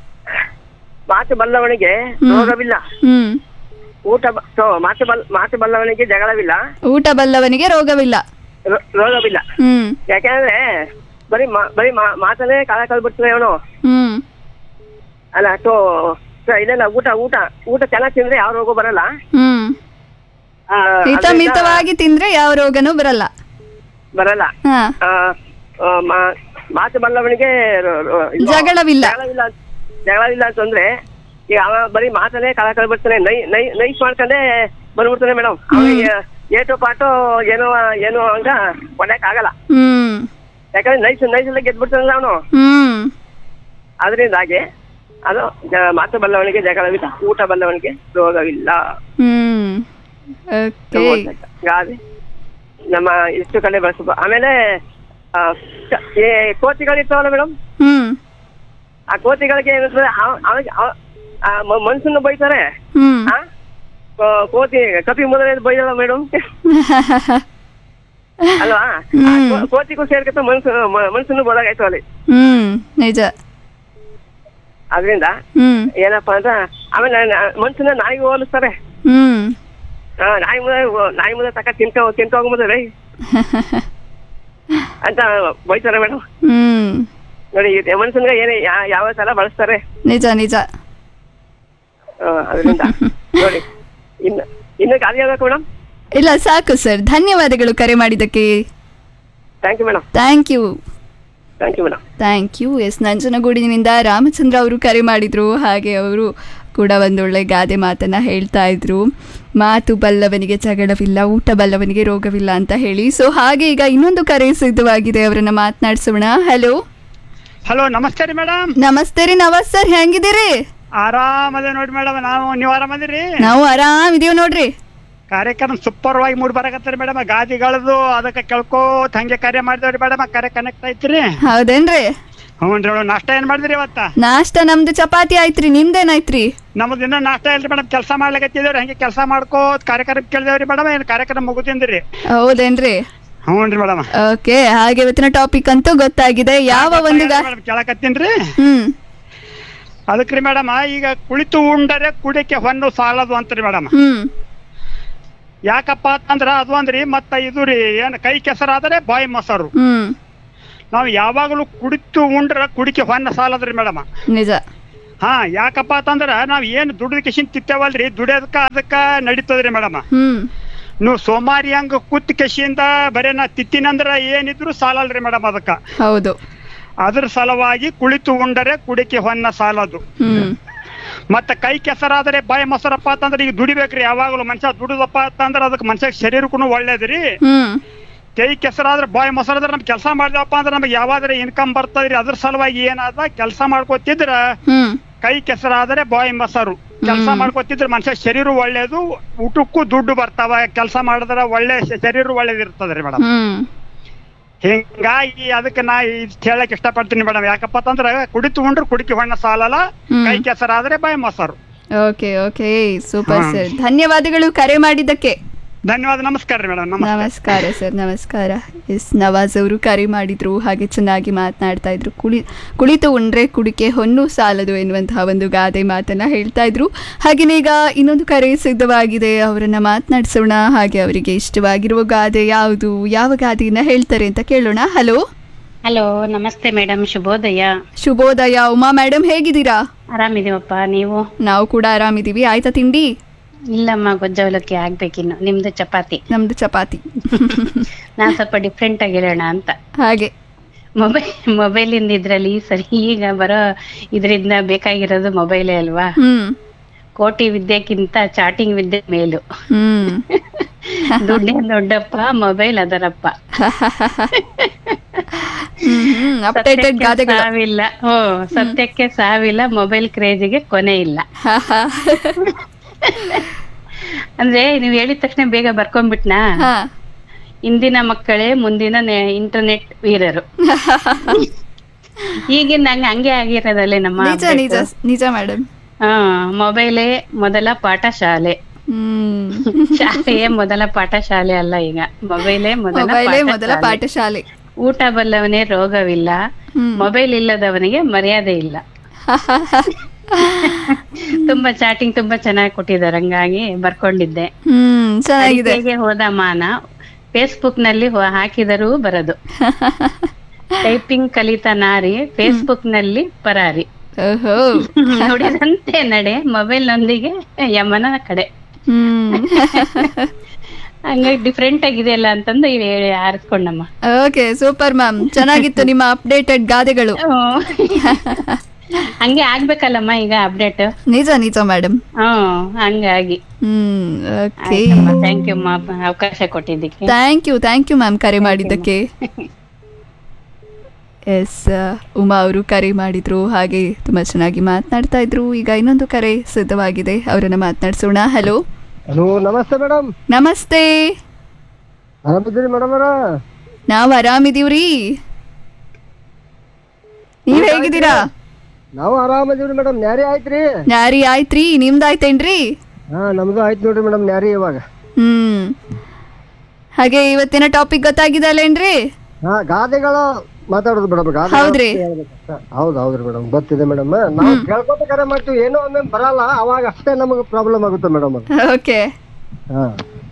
ಮಾತು ಬಲ್ಲವನಿಗೆ ಹ್ಮ್. ರೋಗವಿಲ್ಲ ಹ್ಮ್ ಊಟ ಬ- ಸೊ, ಮಾತು ಬಲ್ ಮಾತು ಬಲ್ಲವನಿಗೆ ಜಗಳವಿಲ್ಲ ಊಟ ಬಲ್ಲವನಿಗೆ ರೋಗವಿಲ್ಲ ರೋ- ರೋಗವಿಲ್ಲ ಹ್ಮ್ ಯಾಕಂದ್ರೆ ಬರೀ ಮಾ- ಬರೀ ಮಾ- ಮಾತಲ್ಲೇ ಕಾಲ ಕಳ್ಬಿಡ್ತದೆ ಅವನು ಹ್ಮ್ ಅಲ್ಲ ಸೊ ಸೊ ಇದೆಲ್ಲ ಊಟ ಊಟ ಊಟ ಚೆನ್ನಾಗಿ ತಿಂದ್ರೆ ಯಾವ ರೋಗ ಬರಲ್ಲ ಹ್ಮ್ ಆ, ಹಿತ ಅದ್ರಿಂದ ಮಿತವಾಗಿ ತಿಂದ್ರೆ ಯಾವ ರೋಗನೂ ಬರಲ್ಲ ಬರಲ್ಲ ಹಾ ಆ, ಆ, ಮಾ- ಮಾತು ಬಲ್ಲವನಿಗೆ ರೋ- ರೋ- ಇದು ಜಗಳವಿಲ್ಲ. ಜಗಳವಿಲ್ಲ ಜಗಳವಿಲ್ಲ ಅಂತಂದ್ರೆ ಈಗ ಅವ ಬರೀ ಮಾತಲ್ಲೇ ಕಾಲ ಕಳ್ಬಿಡ್ತಾನೆ ನೈ ನೈ ನೈಸ್ ಮಾಡ್ಕೊಂಡೆ ಬಂದ್ಬಿಡ್ತಾನೆ ಮೇಡಮ್ ಅವನಿಗೆ ಏಟು ಪಾಟು ಏನೋ ಏನೋ ಅಂತ ಹೊಡ್ಯಕ್ ಆಗಲ್ಲ ಹ್ಮ್ ಯಾಕಂದ್ರೆ ನೈಸ್ ನೈಸ್ ಎಲ್ಲ ಗೆದ್ಬಿಡ್ತಾನಲ್ಲ ಅವನು ಹ್ಮ್ ಅದರಿಂದಾಗಿ ಅದು ಜ- ಮಾತು ಬಲ್ಲವನಿಗೆ ಜಗಳವಿಲ್ಲ ಊಟ ಬಲ್ಲವನಿಗೆ ರೋಗವಿಲ್ಲ ಹ್ಮ್ ಓಕೆ ಗಾದೆ ನಮ್ಮ ಇಷ್ಟು ಕಡೆ ಬಳಸ ಆಮೇಲೆ ಆ, ಕ- ಈ ಕೋತಿಗಳಿರ್ತಾವಲ್ಲ ಮೇಡಮ್ ಹ್ಮ್ ಆ ಕೋತಿಗಳಿಗೆ ಏನಿರ್ತದೆ ಅವ- ಅವ- ಅವ- ಆ ಮ- ಮನುಷ್ಯನ ಬೈತಾರೆ ಹ್ಮ್ ಆ? ಕೋ- ಕೋತಿ ಕಪಿ ಮೊದಲೇ ಬೈದಲ್ಲ ಮೇಡಮ್ ಅಲ್ವಾ ಆ ಕೋ- ಕೋತಿಗೂ ಸೇರ್ಕತ್ತ ಮನ್ಸು ಮನುಷ್ಯನು ಬೋದಾಗಾಯ್ತು ಅಲ್ಲಿ ಹ್ಮ್ ನಿಜ ಅದರಿಂದ ಹ್ಮ್ ಏನಪ್ಪಾ ಅಂತ ಆಮೇಲೆ ನ- ಮನುಷ್ಯನ ನಾಯಿಗೆ ಹೋಲಿಸ್ತಾರೆ ಹ್ಮ್ ಆ, ನಾಯಿ ಮುದ ನಾಯಿ ಮುದ ತಕ ತಿನ್ಕೊ ತಿನ್ಕೊ ಹೋಗ್ಬೋದು ರೈ ಅಂತ ಬೈತಾರೆ ಮೇಡಮ್ ಹ್ಮ್ ನೋಡಿ ಈ ಮನುಷ್ಯನ್ಗೆ ಏನೇ ಯಾ- ಯಾವ ಸಲ ಬಳಸ್ತಾರೆ ನಿಜ ನಿಜ ಆ, ಅದರಿಂದ ನೋಡಿ ಇನ್ನು ಇನ್ನು ಖಾಲಿ ಆಗ್ಬೇಕು ಮೇಡಮ್ ಇಲ್ಲ ಸಾಕು ಸರ್ ಧನ್ಯವಾದಗಳು ಕರೆ ಮಾಡಿದ್ದಕ್ಕೆ thank you madam thank you thank you madam thank you S ನಂಜನಗೂಡಿನಿಂದ ರಾಮಚಂದ್ರ ಅವರು ಕರೆ ಮಾಡಿದ್ರು ಹಾಗೆ ಅವರು ಕೂಡ ಒಂದೊಳ್ಳೆ ಗಾದೆ ಮಾತನ್ನ ಹೇಳ್ತಾ ಇದ್ರು ಮಾತು ಬಲ್ಲವನಿಗೆ ಜಗಳವಿಲ್ಲ ಊಟ ಬಲ್ಲವನಿಗೆ ರೋಗವಿಲ್ಲ ಅಂತ ಹೇಳಿ ಸೊ ಹಾಗೆ ಈಗ ಇನ್ನೊಂದು ಕರೆ ಸಿದ್ಧವಾಗಿದೆ ಅವರನ್ನ ಮಾತನಾಡಿಸೋಣ ಹಲೋ ಹಲೋ ನಮಸ್ತೆ ರೀ ಮೇಡಮ್ ನಮಸ್ತೆ ರೀ ನವಾಜ್ ಸರ್ ಹೆಂಗಿದ್ದೀರಿ ಆರಾಮದ ನೋಡಿ ಮೇಡಮ್ ನಾವು ನೀವು ಆರಾಮದಿರಿ ನಾವು ಆರಾಮಿದೀವಿ ನೋಡ್ರಿ ಕಾರ್ಯಕ್ರಮ ಸೂಪರ್ ವಾಗಿ ಮೂಡ್ ಬರಕತ್ತೀರಿ ಮೇಡಮ್ ಗಾದಿಗಳದು ಅದಕ್ಕೆ ಕೇಳ್ಕೋತ ಹಂಗೆ ಕಾರ್ಯ ಮಾಡಿದವ್ರಿ ಮೇಡಮ್ ಕಾರ್ಯ ಕನೆಕ್ಟ್ ಐತ್ರಿ ಹೌದೇನ್ರಿ ಹ್ಞೂ ರೀ ಮೇಡಮ್ ನಾಷ್ಟ ಏನ್ ಮಾಡಿದ್ರಿ ಇವತ್ತ ನಾಷ್ಟ ನಮ್ದು ಚಪಾತಿ ಆಯ್ತ್ರಿ ನಿಮ್ದೇನಾಯ್ತ್ರಿ ನಮ್ದು ಇನ್ನೂ ನಾಷ್ಟ ಇಲ್ರಿ ಮೇಡಮ್ ಕೆಲಸ ಮಾಡ್ಲಿಕತ್ತಿದೇವ್ರಿ ಹಂಗೆ ಕೆಲಸ ಮಾಡ್ಕೋತ ಕಾರ್ಯಕ್ರಮ ಕೇಳಿದೇವ್ರಿ ಮೇಡಮ್ ಏನು ಕಾರ್ಯಕ್ರಮ ಮುಗುದಿಂದ್ರಿ ಹೌದೇನ್ರಿ ಹ್ಞೂ ರೀ ಮೇಡಮ್ ಓಕೆ ಹಾಗೆ ಇವತ್ತಿನ ಟಾಪಿಕ್ ಅಂತೂ ಗೊತ್ತಾಗಿದೆ ಯಾವ ಒಂದು ಗಾ- ಮೇಡಮ್ ಕೇಳಕತ್ತೀನ್ರಿ ಹ್ಮ್ ಅದಕ್ರಿ ಮೇಡಮ್ ಈಗ ಕುಳಿತು ಉಂಡರೆ ಕುಡಿಕೆ ಹೊನ್ನು ಸಾಲದು ಅಂತ್ರಿ ಮೇಡಮ್ ಹ್ಮ್ ಯಾಕಪ್ಪ ಅಂತಂದ್ರ ಅದು ಅಂದ್ರಿ ಮತ್ತ ಇದು ರೀ ಏನ್ ಕೈ ಕೆಸರಾದರೆ ಬಾಯಿ ಮೊಸರು ಹ್ಮ್ ನಾವ್ ಯಾವಾಗಲೂ ಕುಡಿತು ಉಂಡ್ರ ಕುಡಿಕೆ ಹೊನ್ನ ಸಾಲದ್ರಿ ಮೇಡಮ್ ನಿಜ ಹಾ ಯಾಕಪ್ಪ ಅಂತಂದ್ರ ನಾವ್ ಏನ್ ದುಡ್ದ ಕಿಶಿನ್ ತಿತ್ತೇವಲ್ರಿ ದುಡಿಯೋದಕ್ಕ ಅದಕ್ಕ ನಡೀತದ್ರಿ ಮೇಡಮ್ ಹ್ಮ್ ನೀವು ಸೋಮಾರಿ ಹಂಗ ಕುತ್ ಕೆಶಿಯಿಂದ ಬರೇ ನಾ ತಿತ್ತಿನಂದ್ರ ಏನಿದ್ರು ಸಾಲಲ್ರಿ ಮೇಡಮ್ ಅದಕ್ಕ ಹೌದು ಅದ್ರ ಸಲುವಾಗಿ ಕುಳಿತು ಉಂಡರೆ ಕುಡಿಕೆ ಹೊನ್ನ ಸಾಲದು ಹ್ಮ್ ಮತ್ತ ಕೈ ಕೆಸರಾದರೆ ಬಾಯಿ ಮೊಸರಪ್ಪ ಅಂತಂದ್ರೆ ಈಗ ದುಡಿಬೇಕ್ರಿ ಯಾವಾಗಲೂ ಮನುಷ್ಯ ದುಡಿದಪ್ಪ ಅಂತಂದ್ರ ಅದಕ್ಕೆ ಮನುಷ್ಯ ಶರೀರಕ್ಕೂ ಒಳ್ಳೇದ್ರಿ ಹ್ಮ್ ಕೈ ಕೆಸರಾದ್ರೆ ಬಾಯಿ ಮೊಸರಾದ್ರೆ ನಮ್ ಕೆಲಸ ಮಾಡಿದಪ್ಪ ಅಂದ್ರೆ ನಮಗೆ ಯಾವಾದ್ರೆ ಇನ್ಕಮ್ ಬರ್ತದ್ರಿ ಅದ್ರ ಸಲುವಾಗಿ ಏನಾದ ಕೆಲಸ ಮಾಡ್ಕೋತಿದ್ರ ಹ್ಮ್ ಕೈ ಕೆಸರಾದರೆ ಬಾಯಿ ಮೊಸರು ಕೆಲಸ ಮಾಡ್ಕೋತಿದ್ರ ಮನುಷ್ಯ ಶರೀರ ಒಳ್ಳೇದು ಊಟಕ್ಕೂ ದುಡ್ಡು ಬರ್ತಾವ ಕೆಲಸ ಮಾಡಿದ್ರ ಒಳ್ಳೆ ಶ- ಶರೀರ ಒಳ್ಳೇದಿರ್ತದ್ರಿ ಮೇಡಮ್ ಹ್ಮ್ ಹಿಂಗಾಗಿ ಅದಕ್ಕೆ ನಾ ಇದ್ ಹೇಳಕ್ ಇಷ್ಟಪಡ್ತೀನಿ ಮೇಡಮ್ ಯಾಕಪ್ಪ ಅಂತಂದ್ರ ಕುಡಿತು ಉಂಡ್ರು ಕುಡಿಕೆ ಹೊಣ್ಣ ಸಾಲಲ್ಲ ಹ್ಮ್. ಕೈ ಕೆಸರಾದ್ರೆ ಬಾಯಿ ಮೊಸರು ಓಕೆ ಓಕೆ ಸೂಪರ್ ಹಾ. ಸರ್ ಧನ್ಯವಾದಗಳು ಕರೆ ಮಾಡಿದ್ದಕ್ಕೆ ಧನ್ಯವಾದ ನಮಸ್ಕಾರ ರೀ ಮೇಡಮ್ ನಮಸ್ಕಾರ ನಮಸ್ಕಾರ ಸರ್ ನಮಸ್ಕಾರ ಎಸ್ ನವಾಜ್ ಅವರು ಕರೆ ಮಾಡಿದ್ರು ಹಾಗೆ ಚೆನ್ನಾಗಿ ಮಾತನಾಡ್ತಾ ಇದ್ರು ಕುಳಿ ಕುಳಿತು ಉಂಡ್ರೆ ಕುಡಿಕೆ ಹೊನ್ನು ಸಾಲದು ಎನ್ನುವಂತಹ ಒಂದು ಗಾದೆ ಮಾತನ್ನ ಹೇಳ್ತಾ ಇದ್ರು ಹಾಗೆಯೇ ಈಗ ಇನ್ನೊಂದು ಕರೆ ಸಿದ್ಧವಾಗಿದೆ ಅವರನ್ನ ಮಾತನಾಡಿಸೋಣ ಹಾಗೆ ಅವರಿಗೆ ಇಷ್ಟವಾಗಿರುವ ಗಾದೆ ಯಾವುದು ಯಾವ ಗಾದೆಯನ್ನ ಹೇಳ್ತಾರೆ ಅಂತ ಕೇಳೋಣ ಹಲೋ ಹಲೋ ನಮಸ್ತೆ ಮೇಡಮ್ ಶುಭೋದಯ ಶುಭೋದಯ ಉಮಾ ಮೇಡಮ್ ಹೇಗಿದ್ದೀರಾ ಆರಾಮಿದೀವಪ್ಪ ನೀವು ನಾವು ಕೂಡ ಆರಾಮಿದೀವಿ ಆಯ್ತಾ ತಿಂಡಿ ಇಲ್ಲಮ್ಮ ಗೊಜ್ಜವಲಕ್ಕಿ ಆಗ್ಬೇಕಿನ್ನು ನಿಮ್ದು ಚಪಾತಿ ನಮ್ದು ಚಪಾತಿ ನಾನ್ ಸ್ವಲ್ಪ ಡಿಫ್ರೆಂಟ್ ಆಗಿ ಹೇಳೋಣ ಅಂತ ಹಾಗೆ ಮೊಬೈಲ್ ಮೊಬೈಲ್ ಇಂದ ಇದ್ರಲ್ಲಿ ಸರಿ ಈಗ ಬರೋ ಇದರಿಂದ ಬೇಕಾಗಿರೋದು ಮೊಬೈಲೇ ಅಲ್ವಾ ಹ್ಮ್ ಕೋಟಿ ವಿದ್ಯೆಕ್ಕಿಂತ ಚಾಟಿಂಗ್ ವಿದ್ಯೆ ಮೇಲು ಹ್ಮ್ ದುಡ್ಡೇ ದೊಡ್ಡಪ್ಪ ಮೊಬೈಲ್ ಅದರಪ್ಪ ಅಪ್ಡೇಟೆಡ್ ಸತ್ಯಕ್ಕೆ ಗಾದೆಗಳು ಸಾವಿಲ್ಲ ಓ ಸತ್ಯಕ್ಕೆ ಸಾವಿಲ್ಲ ಮೊಬೈಲ್ ಕ್ರೇಜಿಗೆ ಕೊನೆ ಇಲ್ಲ ಅಂದ್ರೆ ನೀವ್ ಹೇಳಿದ ತಕ್ಷಣ ಬೇಗ ಬರ್ಕೊಂಡ್ಬಿಟ್ನಾ ಹಾ. ಇಂದಿನ ಮಕ್ಕಳೇ ಮುಂದಿನ ನೆ- ಇಂಟರ್ನೆಟ್ ವೀರರು ಈಗಿನ ಹಂಗ ಹಂಗೆ ಆಗಿರೋದಲ್ಲೇ ನಮ್ಮ ನಿಜ ನಿಜ ನಿಜ ಮೇಡಮ್ ಹಾ ಮೊಬೈಲೇ ಮೊದಲ ಪಾಠ ಶಾಲೆ ಹ್ಮ್ ಶಾಲೆಯೇ ಮೊದಲ ಪಾಠ ಶಾಲೆ ಅಲ್ಲ ಈಗ ಮೊಬೈಲೇ ಮೊದಲ ಮೊಬೈಲೇ ಪಾಠ ಮೊದಲ ಶಾಲೆ. ಪಾಠಶಾಲೆ ಊಟ ಬಲ್ಲವನೇ ರೋಗವಿಲ್ಲ ಹ್ಮ್. ಮೊಬೈಲ್ ಇಲ್ಲದವನಿಗೆ ಮರ್ಯಾದೆ ಇಲ್ಲ ತುಂಬಾ ಚಾಟಿಂಗ್ ತುಂಬಾ ಚೆನ್ನಾಗಿ ಕೊಟ್ಟಿದ್ದಾರೆ ಹಂಗಾಗಿ ಬರ್ಕೊಂಡಿದ್ದೆ ಹ್ಮ್ ಚೆನ್ನಾಗಿದೆ ಅಡಿಕೆಗೆ ಹೋದ ಮಾನ ಫೇಸ್ಬುಕ್ ನಲ್ಲಿ ಹೊ- ಹಾಕಿದರೂ ಬರದು ಟೈಪಿಂಗ್ ಕಲಿತ ನಾರಿ ಫೇಸ್ಬುಕ್ ನಲ್ಲಿ ಪರಾರಿ ಓಹೋ ನುಡಿದಂತೆ ನಡೆ ಮೊಬೈಲ್ ನೊಂದಿಗೆ ಯಮನ ಕಡೆ ಹ್ಮ್ ಹಂಗಾಗಿ ಡಿಫ್ರೆಂಟ್ ಆಗಿದೆಯಲ್ಲ ಅಂತಂದು ಹೇಳಿ ಆರಿಸ್ಕೊಂಡಮ್ಮ ಓಕೆ ಸೂಪರ್ ಮ್ಯಾಮ್ ಚೆನ್ನಾಗಿತ್ತು ನಿಮ್ಮ ಅಪ್ಡೇಟೆಡ್ ಗಾದೆಗಳು ಹಂಗೆ ಆಗ್ಬೇಕಲ್ಲಮ್ಮ ಈಗ ಅಪ್ಡೇಟ್ ನಿಜ ನಿಜ ಮೇಡಮ್ ಹ್ಮ್ ಹಂಗಾಗಿ ಹ್ಮ್ ಓಕೆ ಥ್ಯಾಂಕ್ ಯು ಅಮ್ಮ ಅವಕಾಶ ಕೊಟ್ಟಿದ್ದಕ್ಕೆ thank you thank you ma'am ಕರೆ ಮಾಡಿದ್ದಕ್ಕೆ ಎಸ್ ಉಮಾ ಅವರು ಕರೆ ಮಾಡಿದ್ರು ಹಾಗೆ ತುಂಬಾ ಚೆನ್ನಾಗಿ ಮಾತನಾಡ್ತಾ ಇದ್ರು ಈಗ ಇನ್ನೊಂದು ಕರೆ ಸಿದ್ಧವಾಗಿದೆ ಅವರನ್ನ ಮಾತನಾಡಿಸೋಣ ಹಲೋ ಹಲೋ ನಮಸ್ತೆ ಮೇಡಮ್ ನಮಸ್ತೆ ಆರಾಮಿದ್ದೀರಿ ಮೇಡಮ್ ಅವರ ನಾವ್ ಆರಾಮಿದೀವ್ರಿ ನೀವ್ ಹೇಗಿದ್ದೀರಾ ನಾವು ಆರಾಮದೀವ್ರಿ ಮೇಡಮ್ ನ್ಯಾರಿ ಆಯ್ತ್ರಿ ನ್ಯಾರಿ ಆಯ್ತ್ರಿ ನಿಮ್ದಾಯ್ತೇನ್ರಿ ಹಾ ನಮ್ದು ಆಯ್ತು ನೋಡ್ರಿ ಮೇಡಮ್ ನ್ಯಾರಿ ಇವಾಗ ಹ್ಮ್ ಹಾಗೆ ಇವತ್ತಿನ ಟಾಪಿಕ್ ಗೊತ್ತಾಗಿದೆ ಅಲ್ಲೇನ್ರಿ ಹಾ ಗಾದೆಗಳು ಮಾತಾಡೋದು ಮೇಡಮ್ ಗಾದೆ ಹೌದ್ರಿ? ಹೌದು ಹೌದ್ರಿ ಮೇಡಮ್ ಗೊತ್ತಿದೆ ಮೇಡಮ್ ನಾವು ಕೇಳ್ಕೊತ ಕರೆ ಮಾಡ್ತೀವಿ ಏನೋ ಒಮ್ಮೆ ಬರಲ್ಲ ಅವಾಗ ಅಷ್ಟೇ ನಮಗೆ ಪ್ರಾಬ್ಲಮ್ ಆಗುತ್ತೆ ಮೇಡಮ್ ಅದು ಓಕೆ ಹಾ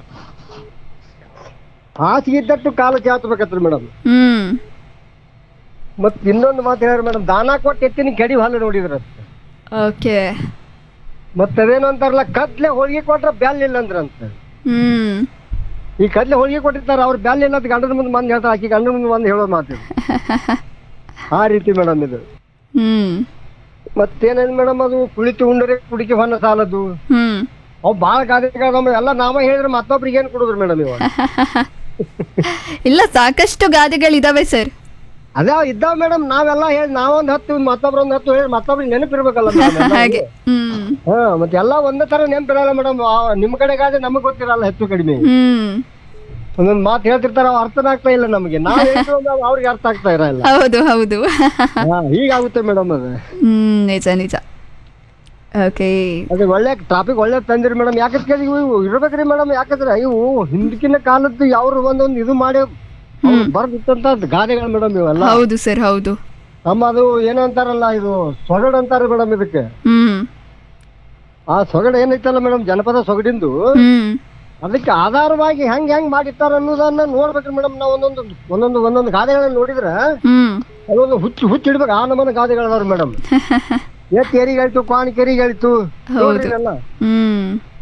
ಹಾಸಿಗೆ ಇದ್ದಟ್ಟು ಕಾಲು ಚಾಚಬೇಕತ್ರಿ ಮೇಡಮ್ ಹ್ಮ್ ಮತ್ ಇನ್ನೊಂದು ಮಾತು ಹೇಳ್ರಿ ಮೇಡಮ್ ದಾನ ಕೊಟ್ಟು ಎತ್ತಿನ ಕೆಡಿ ಹಾಲು ನೋಡಿದ್ರ ಓಕೆ ಮತ್ ಅದೇನು ಅಂತಾರಲ್ಲ ಕದ್ಲೆ ಹೋಳಿಗೆ ಕೊಟ್ರ ಬ್ಯಾಲ್ ಇಲ್ಲ ಅಂದ್ರಂತ ಹ್ಮ್ ಈ ಕದ್ಲೆ ಹೋಳಿಗೆ ಕೊಟ್ಟಿರ್ತಾರ ಅವ್ರ ಬ್ಯಾಲ್ ಇಲ್ಲ ಅಂತ ಗಂಡನ ಮುಂದೆ ಮಂದಿ ಹೇಳ್ತಾರೆ ಆಕಿ ಗಂಡನ ಮುಂದೆ ಮಂದಿ ಹೇಳೋ ಮಾತು ಇದು. ಆ ರೀತಿ ಮೇಡಮ್ ಇದು ಹ್ಮ್ ಮತ್ತೇನೇನ್ ಮೇಡಮ್ ಅದು ಕುಳಿತು ಉಂಡರೆ ಕುಡಿಕೆ ಹೊನ್ನ ಸಾಲದು ಹ್ಮ್ ಅವ್ ಬಾಳ ಗಾದೆಗಳು ಎಲ್ಲ ನಾವ ಹೇಳಿದ್ರೆ ಮತ್ತೊಬ್ರಿಗೆ ಏನ್ ಕೊಡುದ್ರಿ ಮೇಡಮ್ ಇವಾಗ ಇಲ್ಲ ಸಾಕಷ್ಟು ಗಾದೆಗಳಿದಾವೆ ಸರ್ ಅದೇ ಇದ್ದಾವ ಮೇಡಮ್ ನಾವೆಲ್ಲ ಹೇಳಿ ನಾವೊಂದ್ ಹತ್ತು ಮತ್ತೊಬ್ರ ಒಂದ್ ಹತ್ತು ಹೇಳಿ ಮತ್ತೊಬ್ರಿಗೆ ನೆನಪಿರ್ಬೇಕಲ್ಲ madam ಎಲ್ಲರಿಗೂ. ಹಾಗೆ ಹ್ಮ್ ಹಾ ಮತ್ತೆ ಎಲ್ಲ ಒಂದೇ ತರ ನೆನಪಿರಲ್ಲ ಮೇಡಮ್ ನಿಮ್ ಕಡೆ ಗಾದೆ ನಮಗ್ ಗೊತ್ತಿರಲ್ಲ ಹೆಚ್ಚು ಕಡಿಮೆ ಹ್ಮ್ ಒಂದೊಂದ್ ಮಾತು ಹೇಳ್ತಿರ್ತಾರ ಅವ್ ಅರ್ಥನ ಆಗ್ತಾ ಇಲ್ಲ ನಮಗೆ ನಾವ್ ಹೇಳ್ತೀವಿ ಅಂದ್ರೆ ಅದು ಅವ್ರಿಗೆ ಅರ್ಥ ಆಗ್ತಾ ಇರಲ್ಲ ಹೌದು ಹೌದು ಹಾ, ಹೀಗಾಗುತ್ತೆ ಮೇಡಮ್ ಅದು ಹ್ಮ್ ನಿಜ ನಿಜ ಓಕೆ ಅದೇ ಒಳ್ಳೆ ಟ್ರಾಫಿಕ್ ಒಳ್ಳೆ ತಂದಿರಿ ಮೇಡಮ್ ಯಾಕಂದ್ರೆ ಇವು ಇವು ಇರ್ಬೇಕ್ರಿ ಮೇಡಮ್ ಯಾಕಂದ್ರೆ ಇವು ಹಿಂದಕಿನ ಕಾಲದ್ದು ಯಾವ್ರು ಒಂದೊಂದು ಇದು ಮಾಡಿ ಬರ್ದಿತ್ತಂತ ಗಾದೆಗಳು ಮೇಡಮ್ ಇವೆಲ್ಲ ಹೌದು ಸರ್ ಹೌದು ನಮ್ಮ ಅದು ಏನೋ ಅಂತಾರಲ್ಲ ಇದು ಸೊಗಡು ಅಂತಾರೆ ಮೇಡಮ್ ಇದಕ್ಕೆ ಹ್ಮ್ ಆ ಸೊಗಡು ಏನೈತಲ್ಲ ಮೇಡಮ್ ಜನಪದ ಸೊಗಡಿಂದು ಹ್ಮ್ ಅದಕ್ಕೆ ಆಧಾರವಾಗಿ ಹೆಂಗ್ ಹೆಂಗ್ ಮಾಡಿರ್ತಾರ ಅನ್ನೋದನ್ನ ನೋಡ್ಬೇಕ್ರಿ ಮೇಡಮ್ ನಾವು ಒಂದೊಂದು ಒಂದೊಂದು ಒಂದೊಂದು ಗಾದೆಗಳನ್ನ ನೋಡಿದ್ರೆ ಹ್ಮ್ ಅದೊಂದು ಹುಚ್ಚು ಹುಚ್ಚಿಡ್ಬೇಕು ಆ ನಮನ ಗಾದೆಗಳದಾವ್ರಿ ಮೇಡಮ್ ಎತ್ ಕೆರಿಗೆ ಹೇಳ್ತು ಕ್ವಾನ್ ಕೆರಿಗೆ ಹೇಳ್ತು ಹೌದು ನೋಡ್ರಿ ಇದೆಲ್ಲ. ಹ್ಮ್